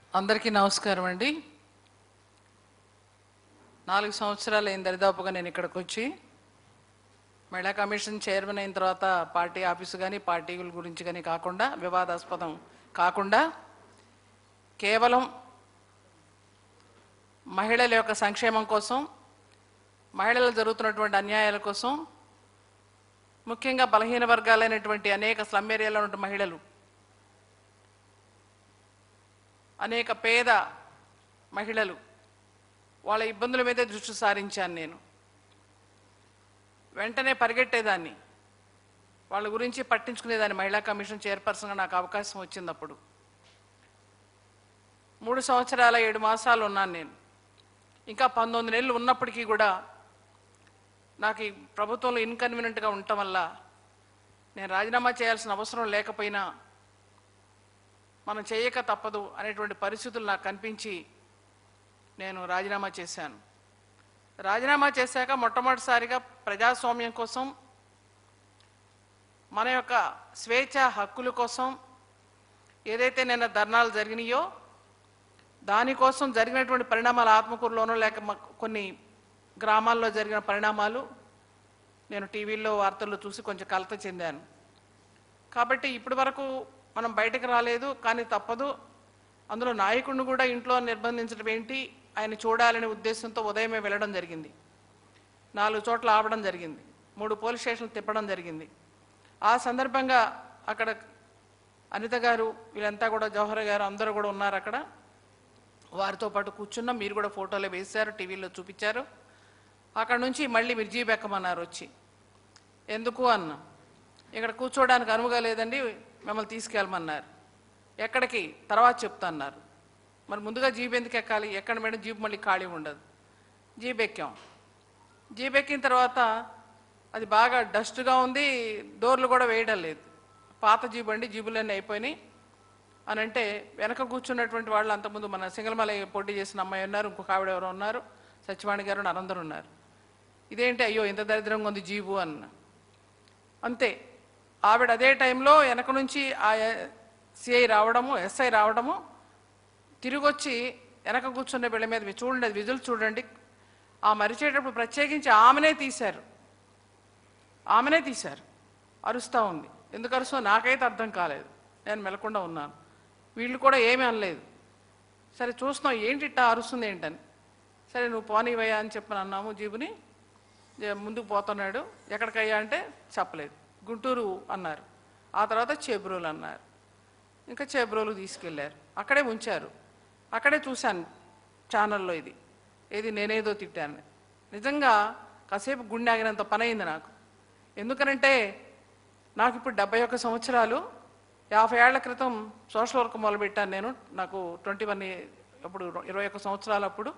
అందరికీ నమస్కారం అండి నాలుగు సంవత్సరాలు అయిన దరిదాపుగా నేను ఇక్కడికి వచ్చి మహిళా కమిషన్ చైర్మన్ అయిన తర్వాత పార్టీ ఆఫీసు కానీ పార్టీల గురించి కానీ కాకుండా వివాదాస్పదం కాకుండా కేవలం మహిళల యొక్క సంక్షేమం కోసం మహిళలు జరుగుతున్నటువంటి అన్యాయాల కోసం ముఖ్యంగా బలహీన వర్గాలైనటువంటి అనేక స్లమ్ ఏరియాలో ఉన్న మహిళలు అనేక పేద మహిళలు వాళ్ళ ఇబ్బందుల మీదే దృష్టి సారించాను నేను వెంటనే పరిగెట్టేదాన్ని వాళ్ళ గురించి పట్టించుకునేదాన్ని మహిళా కమిషన్ చైర్పర్సన్గా నాకు అవకాశం వచ్చింది అప్పుడు మూడు సంవత్సరాల ఏడు మాసాలు ఉన్నాను నేను ఇంకా పంతొమ్మిది నెలలు ఉన్నప్పటికీ కూడా నాకు ఈ ప్రభుత్వంలో ఇన్కన్వీనియంట్గా ఉండటం వల్ల నేను రాజీనామా చేయాల్సిన అవసరం లేకపోయినా మనం చేయక తప్పదు అనేటువంటి పరిస్థితులు నాకు కనిపించి నేను రాజీనామా చేశాను రాజీనామా చేశాక మొట్టమొదటిసారిగా ప్రజాస్వామ్యం కోసం మన యొక్క స్వేచ్ఛ హక్కుల కోసం ఏదైతే నిన్న ధర్నాలు జరిగినాయో దానికోసం జరిగినటువంటి పరిణామాలు ఆత్మకూరులోనూ లేక మ- కొన్ని గ్రామాల్లో జరిగిన పరిణామాలు నేను టీవీల్లో వార్తల్లో చూసి కొంచెం కలత చెందాను కాబట్టి ఇప్పటి వరకు మనం బయటకు రాలేదు కానీ తప్పదు అందులో నాయకుడిని కూడా ఇంట్లో నిర్బంధించడం ఏంటి ఆయన చూడాలనే ఉద్దేశంతో ఉదయమే వెళ్ళడం జరిగింది నాలుగు చోట్ల ఆపడం జరిగింది మూడు పోలీస్ స్టేషన్లు తిప్పడం జరిగింది ఆ సందర్భంగా అక్కడ అనిత గారు వీళ్ళంతా కూడా జవహర్ గారు అందరూ కూడా ఉన్నారు అక్కడ వారితో పాటు కూర్చున్నాం మీరు కూడా ఫోటోలు వేశారు టీవీలో చూపించారు అక్కడ నుంచి మళ్ళీ మిర్జీ బెక్కమన్నారు వచ్చి ఎందుకు అన్నా ఇక్కడ కూర్చోవడానికి అనువుగా లేదండి మిమ్మల్ని తీసుకెళ్ళమన్నారు ఎక్కడికి తర్వాత చెప్తా అన్నారు మరి ముందుగా జీప్ ఎందుకు ఎక్కాలి ఎక్కడ మేడం జీప్ మళ్ళీ ఖాళీ ఉండదు జీప్ ఎక్కాం జీప్ ఎక్కిన తర్వాత అది బాగా డస్ట్గా ఉంది డోర్లు కూడా వేయడం లేదు పాత జీబు అండి జీబులన్నీ అయిపోయినాయి అని అంటే వెనక కూర్చున్నటువంటి వాళ్ళు అంతకుముందు మన సింగళమల పోటీ చేసిన అమ్మాయి ఉన్నారు ఇంకొక ఆవిడ ఎవరో ఉన్నారు సత్యవాణి గారు ఉన్నారు, అందరూ ఉన్నారు ఇదేంటి అయ్యో ఇంత దరిద్రంగా ఉంది జీబు అన్న అంతే ఆవిడ అదే టైంలో వెనక నుంచి ఆ సిఐ రావడము ఎస్ఐ రావడము తిరిగి వచ్చి వెనక కూర్చున్న బిళ్ళ మీద మీరు చూడండి అది విజులు చూడండి ఆ మరిచేటప్పుడు ప్రత్యేకించి ఆమెనే తీశారు ఆమెనే తీశారు అరుస్తూ ఉంది ఎందుకు అరుస్తో నాకైతే అర్థం కాలేదు నేను మెలకుండా ఉన్నాను వీళ్ళు కూడా ఏమీ అనలేదు సరే చూస్తున్నాం ఏంటి ఇట్టా అరుస్తుంది ఏంటని సరే నువ్వు పోనీవయ్యా అని చెప్పని అన్నాము జీబుని జ- ముందుకు పోతున్నాడు ఎక్కడికయ్యా అంటే చెప్పలేదు గుంటూరు అన్నారు ఆ తర్వాత చేబ్రోలు అన్నారు ఇంకా చేబ్రోలు తీసుకెళ్లారు అక్కడే ఉంచారు అక్కడే చూశాను ఛానల్లో ఇది ఏది నేనేదో తిట్టాను నిజంగా కాసేపు గుండె ఆగినంత పని అయింది నాకు ఎందుకనంటే నాకు ఇప్పుడు డెబ్బై ఒక్క సంవత్సరాలు యాభై ఏళ్ల క్రితం సోషల్ వర్క్ మొదలుపెట్టాను నేను నాకు ట్వంటీ వన్ అప్పుడు ఇరవై ఒక్క సంవత్సరాలప్పుడు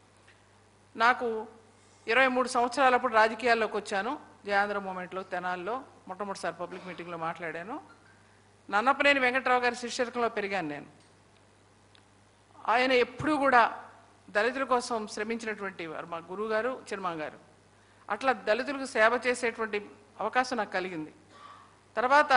నాకు ఇరవై మూడు సంవత్సరాలప్పుడు రాజకీయాల్లోకి వచ్చాను జయాంధ్ర మూమెంట్లో తెనాల్లో మొట్టమొదటిసారి పబ్లిక్ మీటింగ్లో మాట్లాడాను నన్నపనేని వెంకట్రావు గారి శిష్యర్కంలో పెరిగాను నేను ఆయన ఎప్పుడూ కూడా దళితుల కోసం శ్రమించినటువంటి వారు మా గురువు గారు చిరుమా గారు అట్లా దళితులకు సేవ చేసేటువంటి అవకాశం నాకు కలిగింది తర్వాత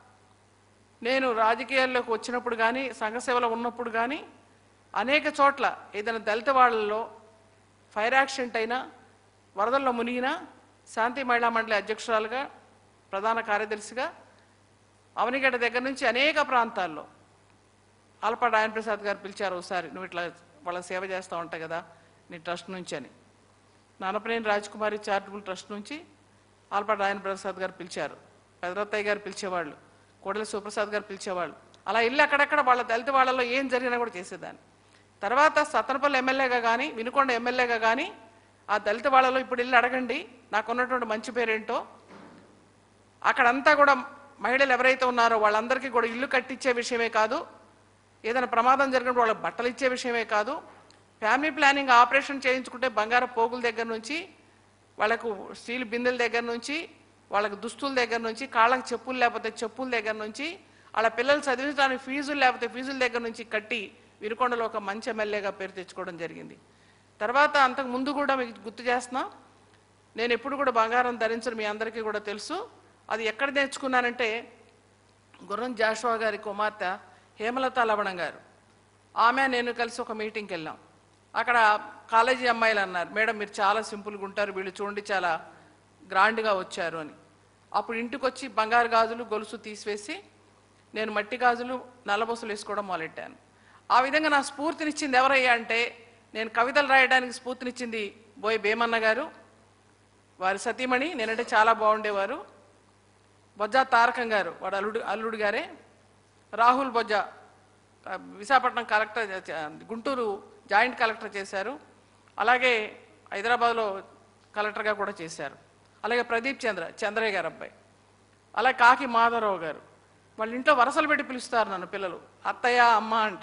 నేను రాజకీయాల్లోకి వచ్చినప్పుడు కానీ సంఘ సేవలో ఉన్నప్పుడు కానీ అనేక చోట్ల ఏదైనా దళిత వాళ్ళలో ఫైర్ యాక్సిడెంట్ అయినా వరదల్లో మునిగినా శాంతి మహిళా మండలి అధ్యక్షురాలుగా ప్రధాన కార్యదర్శిగా అవనిగడ్డ దగ్గర నుంచి అనేక ప్రాంతాల్లో ఆలపాటి ఆయన ప్రసాద్ గారు పిలిచారు ఒకసారి నువ్వు ఇట్లా వాళ్ళ సేవ చేస్తూ ఉంటావు కదా నీ ట్రస్ట్ నుంచి అని నానపనేని రాజకుమారి చారిటబుల్ ట్రస్ట్ నుంచి ఆలపాటి ఆయన ప్రసాద్ గారు పిలిచారు పెదరత్తయ్య గారు పిలిచేవాళ్ళు కోడెల సుప్రసాద్ గారు పిలిచేవాళ్ళు అలా ఇల్లు అక్కడక్కడ వాళ్ళ దళిత వాళ్ళలో ఏం జరిగినా కూడా చేసేదాన్ని తర్వాత సత్తనపల్లి ఎమ్మెల్యేగా కానీ వినుకొండ ఎమ్మెల్యేగా కానీ ఆ దళిత వాళ్ళలో ఇప్పుడు ఇల్లు అడగండి నాకున్నటువంటి మంచి పేరేంటో అక్కడంతా కూడా మహిళలు ఎవరైతే ఉన్నారో వాళ్ళందరికీ కూడా ఇల్లు కట్టించే విషయమే కాదు ఏదైనా ప్రమాదం జరిగినప్పుడు వాళ్ళకి బట్టలు ఇచ్చే విషయమే కాదు ఫ్యామిలీ ప్లానింగ్ ఆపరేషన్ చేయించుకుంటే బంగారు పోగుల దగ్గర నుంచి వాళ్ళకు స్టీల్ బిందెల దగ్గర నుంచి వాళ్ళకి దుస్తుల దగ్గర నుంచి కాళ్ళకి చెప్పులు లేకపోతే చెప్పుల దగ్గర నుంచి వాళ్ళ పిల్లలు చదివించడానికి ఫీజులు లేకపోతే ఫీజుల దగ్గర నుంచి కట్టి వినుకొండలో ఒక మంచి ఎమ్మెల్యేగా పేరు తెచ్చుకోవడం జరిగింది తర్వాత అంతకు ముందు కూడా మీకు గుర్తు చేస్తున్నా నేను ఎప్పుడు కూడా బంగారం ధరించడం మీ అందరికీ కూడా తెలుసు అది ఎక్కడ నేర్చుకున్నానంటే గుర్రం జాషువా గారి కుమార్తె హేమలత లవణం గారు ఆమె నేను కలిసి ఒక మీటింగ్కి వెళ్ళాం అక్కడ కాలేజీ అమ్మాయిలు అన్నారు మేడం మీరు చాలా సింపుల్గా ఉంటారు వీళ్ళు చూడండి చాలా గ్రాండ్గా వచ్చారు అని అప్పుడు ఇంటికి వచ్చి బంగారు గాజులు గొలుసు తీసివేసి నేను మట్టి గాజులు నల్లబొసలు వేసుకోవడం మొదలెట్టాను ఆ విధంగా నా స్ఫూర్తినిచ్చింది ఎవరయ్యా అంటే నేను కవితలు రాయడానికి స్ఫూర్తినిచ్చింది బోయ్ భీమన్న గారు వారి సతీమణి నేనంటే చాలా బాగుండేవారు బొజ్జా తారకం గారు వాడు అల్లుడు అల్లుడు గారే రాహుల్ బొజ్జా ఆ, విశాఖపట్నం కలెక్టర్ చే- చే- గుంటూరు జాయింట్ కలెక్టర్ చేశారు అలాగే హైదరాబాద్లో కలెక్టర్గా కూడా చేశారు అలాగే ప్రదీప్ చంద్ర చంద్రయ్య గారు అబ్బాయి అలాగే కాకి మాధవరావు గారు వాళ్ళ ఇంట్లో వరసలు పెట్టి పిలుస్తారు నన్ను పిల్లలు అత్తయ్య అమ్మ అంట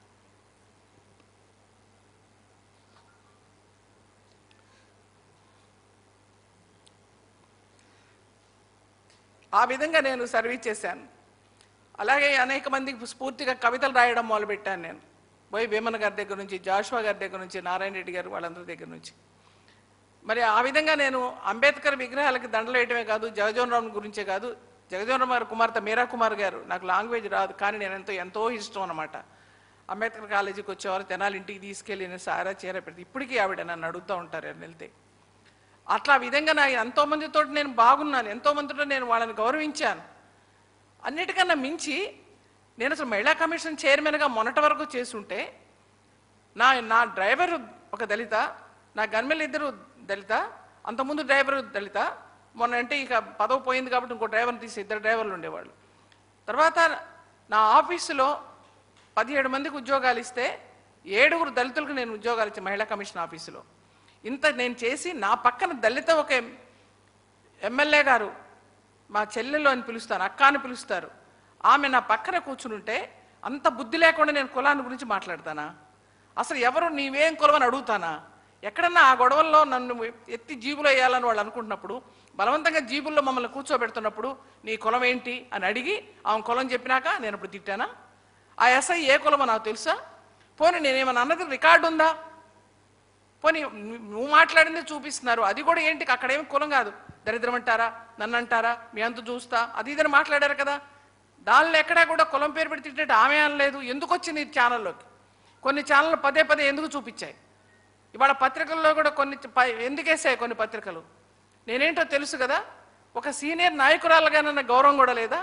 ఆ విధంగా నేను సర్వీస్ చేశాను అలాగే అనేక మందికి స్ఫూర్తిగా కవితలు రాయడం మొదలుపెట్టాను నేను బోయ్ భీమన్ గారి దగ్గర నుంచి జాషువా గారి దగ్గర నుంచి నారాయణ రెడ్డి గారు వాళ్ళందరి దగ్గర నుంచి మరి ఆ విధంగా నేను అంబేద్కర్ విగ్రహాలకి దండలు వేయటమే కాదు జగజీవన్ రామ్ గురించే కాదు జగజీవన్ రామ్ గారి కుమార్తె మీరా కుమార్ గారు నాకు లాంగ్వేజ్ రాదు కానీ నేను ఎంతో ఎంతో ఇష్టం అనమాట అంబేద్కర్ కాలేజీకి వచ్చేవారు తెనాలి ఇంటికి తీసుకెళ్ళి నేను సారా చీర పెడితే ఇప్పటికీ ఆవిడ నన్ను అడుగుతూ ఉంటారు ఎవరైనా వెళ్తే అట్లా ఆ విధంగా నా ఎంతో మందితో నేను బాగున్నాను ఎంతో మందితో నేను వాళ్ళని గౌరవించాను అన్నిటికన్నా మించి నేను అసలు మహిళా కమిషన్ చైర్మన్గా మొన్నటి వరకు చేస్తుంటే నా నా డ్రైవర్ ఒక దళిత నా గన్మెల్ ఇద్దరు దళిత అంతకుముందు డ్రైవర్ దళిత మొన్న అంటే ఇక పదవి పోయింది కాబట్టి ఇంకో డ్రైవర్ని తీసి ఇద్దరు డ్రైవర్లు ఉండేవాళ్ళు తర్వాత నా ఆఫీసులో పదిహేడు మందికి ఉద్యోగాలు ఇస్తే ఏడుగురు దళితులకు నేను ఉద్యోగాలు ఇచ్చాను మహిళా కమిషన్ ఆఫీసులో ఇంత నేను చేసి నా పక్కన దళిత ఒక ఎం- ఎమ్మెల్యే గారు మా చెల్లెలు అని పిలుస్తాను అక్క అని పిలుస్తారు ఆమె నా పక్కన కూర్చునుంటే అంత బుద్ధి లేకుండా నేను కులాన్ని గురించి మాట్లాడతానా అసలు ఎవరు నీవేం కులమని అడుగుతానా ఎక్కడన్నా ఆ గొడవల్లో నన్ను ఎత్తి జీబులో వేయాలని వాళ్ళు అనుకుంటున్నప్పుడు బలవంతంగా జీబుల్లో మమ్మల్ని కూర్చోబెడుతున్నప్పుడు నీ కులం ఏంటి అని అడిగి ఆమె కులం చెప్పినాక నేను ఇప్పుడు తిట్టానా ఆ ఎస్ఐ ఏ కులమో నాకు తెలుసా పోనీ నేనేమన్నా అన్నది రికార్డు ఉందా పోనీ ను- నువ్వు మాట్లాడింది చూపిస్తున్నారు అది కూడా ఏంటి అక్కడ ఏమి కులం కాదు దరిద్రం అంటారా నన్ను అంటారా మీ అంత చూస్తా అది ఇదని మాట్లాడారు కదా దానిలో ఎక్కడా కూడా కులం పేరు పెట్టి తిట్టినట్టు ఆమె అనలేదు ఎందుకు వచ్చింది ఈ ఛానల్లోకి కొన్ని ఛానళ్ళు పదే పదే ఎందుకు చూపించాయి ఇవాళ పత్రికల్లో కూడా కొన్ని చ- ప- ఎందుకు వేసాయి కొన్ని పత్రికలు నేనేంటో తెలుసు కదా ఒక సీనియర్ నాయకురాలుగా నన్న గౌరవం కూడా లేదా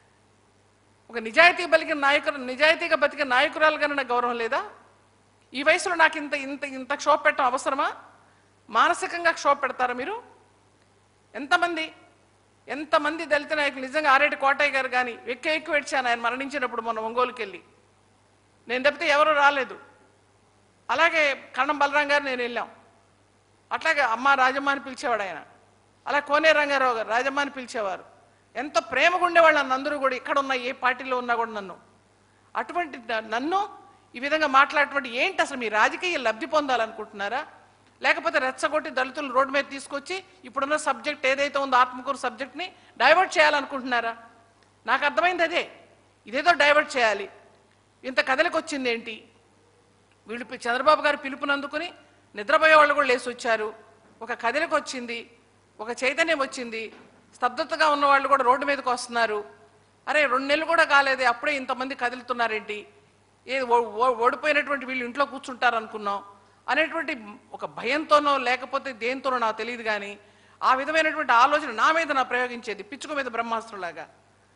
ఒక నిజాయితీ బలిగిన నాయకులు నిజాయితీగా బతికిన నాయకురాలుగా నన్న గౌరవం లేదా ఈ వయసులో నాకు ఇంత ఇంత ఇంత క్షోభ పెట్టడం అవసరమా మానసికంగా క్షోభ పెడతారా మీరు ఎంతమంది ఎంతమంది దళిత నాయకులు నిజంగా ఆరేటి కోటయ్య గారు కానీ ఎక్కువ ఎక్కువ ఏడ్చాను ఆయన మరణించినప్పుడు మొన్న ఒంగోలుకి వెళ్ళి నేను తప్పితే ఎవరు రాలేదు అలాగే కన్నం బలరాం గారు నేను వెళ్ళాం అట్లాగే అమ్మ రాజమ్మ అని పిలిచేవాడు ఆయన అలా కోనే రంగారావు గారు రాజమ్మ అని పిలిచేవారు ఎంతో ప్రేమగా ఉండేవాళ్ళు నన్ను అందరూ కూడా ఇక్కడ ఉన్న ఏ పార్టీలో ఉన్నా కూడా నన్ను అటువంటి న- నన్ను ఈ విధంగా మాట్లాడేటువంటి ఏంటి అసలు మీ రాజకీయ లబ్ధి పొందాలనుకుంటున్నారా లేకపోతే రెచ్చగొట్టి దళితులు రోడ్డు మీద తీసుకొచ్చి ఇప్పుడున్న సబ్జెక్ట్ ఏదైతే ఉందో ఆత్మకూరు సబ్జెక్ట్ని డైవర్ట్ చేయాలనుకుంటున్నారా నాకు అర్థమైంది అదే ఇదేదో డైవర్ట్ చేయాలి ఇంత కథలకు వచ్చింది ఏంటి వీళ్ళు పి- చంద్రబాబు గారు పిలుపునందుకుని నిద్రపోయే వాళ్ళు కూడా లేచి వచ్చారు ఒక కదలిక వచ్చింది ఒక చైతన్యం వచ్చింది స్తబ్దతగా ఉన్న వాళ్ళు కూడా రోడ్డు మీదకి వస్తున్నారు అరే రెండు నెలలు కూడా కాలేదే అప్పుడే ఇంతమంది కదులుతున్నారేంటి ఏ ఓ- ఓ- ఓడిపోయినటువంటి వీళ్ళు ఇంట్లో కూర్చుంటారు అనుకున్నాం అనేటువంటి ఒక భయంతోనో లేకపోతే దేంతోనో నాకు తెలియదు కానీ ఆ విధమైనటువంటి ఆలోచన నా మీద నా ప్రయోగించేది పిచ్చుక మీద బ్రహ్మాస్త్రంలాగా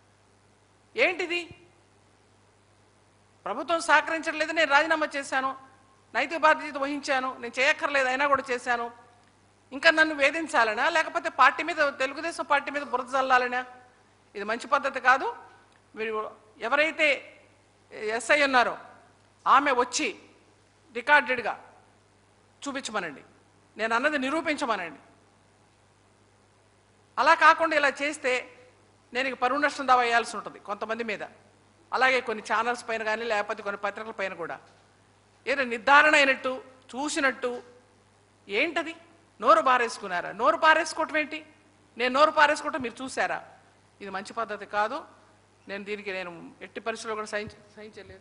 ఏంటిది ప్రభుత్వం సహకరించట్లేదు నేను రాజీనామా చేశాను నైతిక బాధ్యత వహించాను నేను చేయక్కర్లేదు అయినా కూడా చేశాను ఇంకా నన్ను వేధించాలనా లేకపోతే పార్టీ మీద తెలుగుదేశం పార్టీ మీద బురద చల్లాలనా ఇది మంచి పద్ధతి కాదు మీరు ఎవరైతే ఎస్ఐ ఉన్నారో ఆమె వచ్చి రికార్డెడ్గా చూపించమనండి నేను అన్నది నిరూపించమనండి అలా కాకుండా ఇలా చేస్తే నేను ఇక పరువు నష్టం దావా వేయాల్సి ఉంటుంది కొంతమంది మీద అలాగే కొన్ని ఛానల్స్ పైన కానీ లేకపోతే కొన్ని పత్రికల పైన కూడా ఏదో నిర్ధారణ అయినట్టు చూసినట్టు ఏంటది నోరు పారేసుకున్నారా నోరు పారేసుకోవటం ఏంటి నేను నోరు పారేసుకోవటం మీరు చూసారా ఇది మంచి పద్ధతి కాదు నేను దీనికి నేను ఎట్టి పరిస్థితుల్లో కూడా సహించ సహించలేదు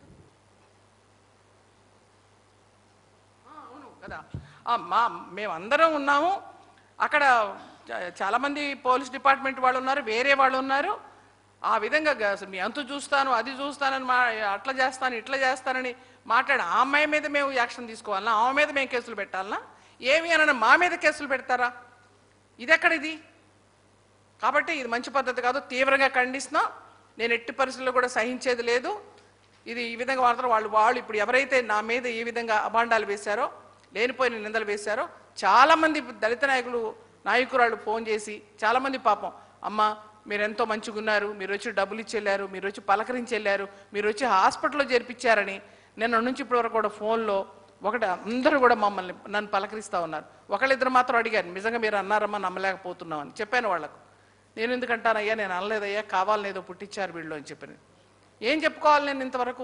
ఆ, అవును కదా ఆ, మా మేమందరం ఉన్నాము అక్కడ చా- చాలామంది పోలీస్ డిపార్ట్మెంట్ వాళ్ళు ఉన్నారు వేరే వాళ్ళు ఉన్నారు ఆ విధంగా గ- అసలు మీ అంతు చూస్తాను అది చూస్తానని మా అట్లా చేస్తాను ఇట్లా చేస్తానని మాట్లాడి ఆ అమ్మాయి మీద మేము యాక్షన్ తీసుకోవాలన్నా ఆమె మీద మేము కేసులు పెట్టాలన్నా ఏమి అనని మా మీద కేసులు పెడతారా ఇది ఎక్కడిది కాబట్టి ఇది మంచి పద్ధతి కాదు తీవ్రంగా ఖండిస్తున్నాం నేను ఎట్టి పరిస్థితుల్లో కూడా సహించేది లేదు ఇది ఈ విధంగా వాడతారు వాళ్ళు వాళ్ళు ఇప్పుడు ఎవరైతే నా మీద ఈ విధంగా అభాండాలు వేశారో లేనిపోయిన నిందలు వేశారో చాలామంది దళిత నాయకులు నాయకురాళ్ళు ఫోన్ చేసి చాలామంది పాపం అమ్మ మీరు ఎంతో మంచిగా ఉన్నారు మీరు వచ్చి డబ్బులు ఇచ్చి వెళ్ళారు మీరు వచ్చి పలకరించి వెళ్ళారు మీరు వచ్చి హాస్పిటల్లో చేర్పించారని నిన్న నుంచి ఇప్పటి వరకు కూడా ఫోన్లో ఒకటి అందరూ కూడా మమ్మల్ని నన్ను పలకరిస్తూ ఉన్నారు ఒకళ్ళిద్దరు మాత్రం అడిగారు నిజంగా మీరు అన్నారమ్మా నమ్మలేకపోతున్నామని చెప్పాను వాళ్ళకు నేను ఎందుకంటానయ్యా నేను అనలేదయ్యా కావాలని ఏదో పుట్టించారు వీళ్ళు అని చెప్పి ఏం చెప్పుకోవాలి నేను ఇంతవరకు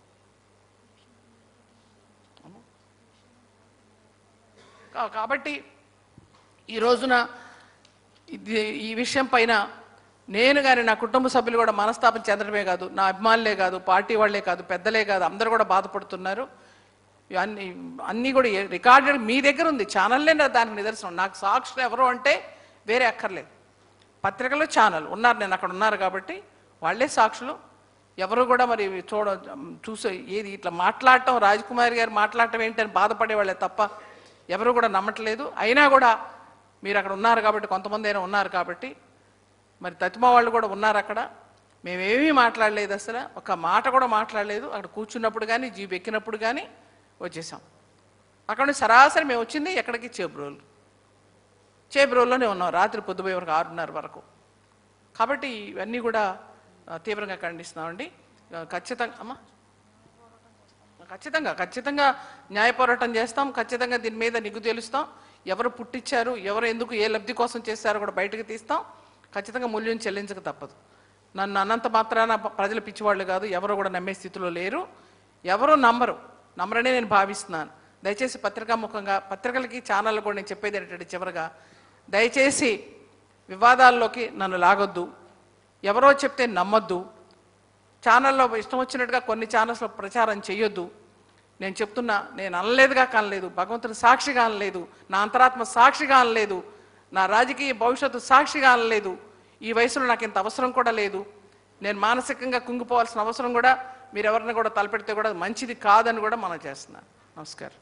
కా- కాబట్టి ఈ రోజున ఇది ఈ విషయం పైన నేను కానీ నా కుటుంబ సభ్యులు కూడా మనస్తాపం చెందడమే కాదు నా అభిమానులే కాదు పార్టీ వాళ్ళే కాదు పెద్దలే కాదు అందరూ కూడా బాధపడుతున్నారు అన్ని అన్నీ కూడా రికార్డెడ్ మీ దగ్గర ఉంది ఛానల్లే నా దానికి నిదర్శనం నాకు సాక్షులు ఎవరు అంటే వేరే అక్కర్లేదు పత్రికలో ఛానల్ ఉన్నారు నేను అక్కడ ఉన్నారు కాబట్టి వాళ్ళే సాక్షులు ఎవరు కూడా మరి చూడ చూసే ఏది ఇట్లా మాట్లాడటం రాజకుమారి గారు మాట్లాడటం ఏంటని బాధపడే వాళ్ళే తప్ప ఎవరు కూడా నమ్మట్లేదు అయినా కూడా మీరు అక్కడ ఉన్నారు కాబట్టి కొంతమంది అయినా ఉన్నారు కాబట్టి మరి తతిమా వాళ్ళు కూడా ఉన్నారు అక్కడ మేమేమీ మాట్లాడలేదు అసలు ఒక మాట కూడా మాట్లాడలేదు అక్కడ కూర్చున్నప్పుడు కానీ జీబు ఎక్కినప్పుడు కానీ వచ్చేసాం అక్కడ నుంచి సరాసరి మేము వచ్చింది ఎక్కడికి చేబ్రోలు చేబ్రోల్లోనే ఉన్నాం రాత్రి పొద్దుపోయే వరకు ఆరున్నర వరకు కాబట్టి ఇవన్నీ కూడా ఆ, తీవ్రంగా ఖండిస్తున్నామండి ఆ, ఖచ్చితంగా అమ్మా ఖచ్చితంగా ఖచ్చితంగా న్యాయ పోరాటం చేస్తాం ఖచ్చితంగా దీని మీద నిగ్గు తేలుస్తాం ఎవరు పుట్టించారు ఎవరు ఎందుకు ఏ లబ్ధి కోసం చేశారో కూడా బయటకు తీస్తాం ఖచ్చితంగా మూల్యం చెల్లించక తప్పదు నన్ను అన్నంత మాత్రాన ప- ప్రజలు పిచ్చివాళ్ళు కాదు ఎవరు కూడా నమ్మే స్థితిలో లేరు ఎవరు నమ్మరు నమ్మరనే నేను భావిస్తున్నాను దయచేసి పత్రికా ముఖంగా పత్రికలకి ఛానళ్ళు కూడా నేను చెప్పేది ఏంటంటే చివరగా దయచేసి వివాదాల్లోకి నన్ను లాగొద్దు ఎవరో చెప్తే నమ్మొద్దు ఛానల్లో ఇష్టం వచ్చినట్టుగా కొన్ని ఛానల్స్లో ప్రచారం చేయొద్దు నేను చెప్తున్నా నేను అనలేదుగా కానలేదు భగవంతుని సాక్షిగా అనలేదు నా అంతరాత్మ సాక్షిగా అనలేదు నా రాజకీయ భవిష్యత్తు సాక్షిగా అనలేదు ఈ వయసులో నాకు ఇంత అవసరం కూడా లేదు నేను మానసికంగా కుంగిపోవాల్సిన అవసరం కూడా మీరు ఎవరిని కూడా తలపెడితే కూడా అది మంచిది కాదని కూడా మనం చేస్తున్నాను నమస్కారం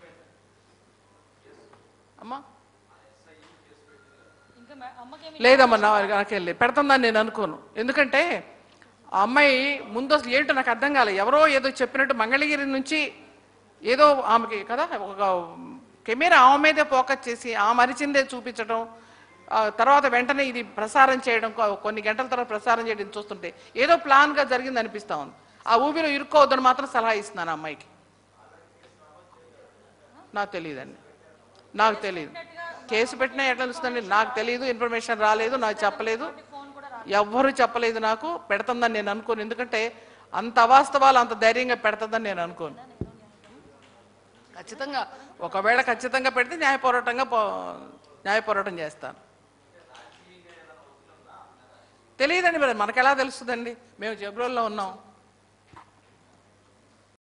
అమ్మా ఇంకా మే- అమ్మకేమి లేదమ్మా నా నాకేం లేదు పెడుతుందని నేను అనుకోను ఎందుకంటే ఆ అమ్మాయి ముందు అసలు ఏంటో నాకు అర్థం కాలేదు ఎవరో ఏదో చెప్పినట్టు మంగళగిరి నుంచి ఏదో ఆమెకి కదా ఒక కెమెరా ఆమె మీదే ఫోకస్ చేసి ఆమె అరిచిందే చూపించడం ఆ తర్వాత వెంటనే ఇది ప్రసారం చేయడం కొ- కొన్ని గంటల తర్వాత ప్రసారం చేయడం చూస్తుంటే ఏదో ప్లాన్గా జరిగింది అనిపిస్తా ఉంది ఆ ఊబిలో ఇరుక్కోవద్దని మాత్రం సలహా ఇస్తున్నాను ఆ అమ్మాయికి నాకు తెలియదండి నాకు తెలియదు కేసు పెట్టినా ఎట్లా తెలుస్తుందండి నాకు తెలియదు ఇన్ఫర్మేషన్ రాలేదు నాకు చెప్పలేదు ఎవ్వరూ చెప్పలేదు నాకు పెడుతుందని నేను అనుకోను ఎందుకంటే అంత అవాస్తవాలు అంత ధైర్యంగా పెడుతుందని నేను అనుకోను ఖచ్చితంగా ఒకవేళ ఖచ్చితంగా పెడితే న్యాయ పోరాటంగా పో న్యాయ పోరాటం చేస్తాను తెలియదండి మరి మనకు ఎలా తెలుస్తుందండి మేము జబ్రోల్లో ఉన్నాం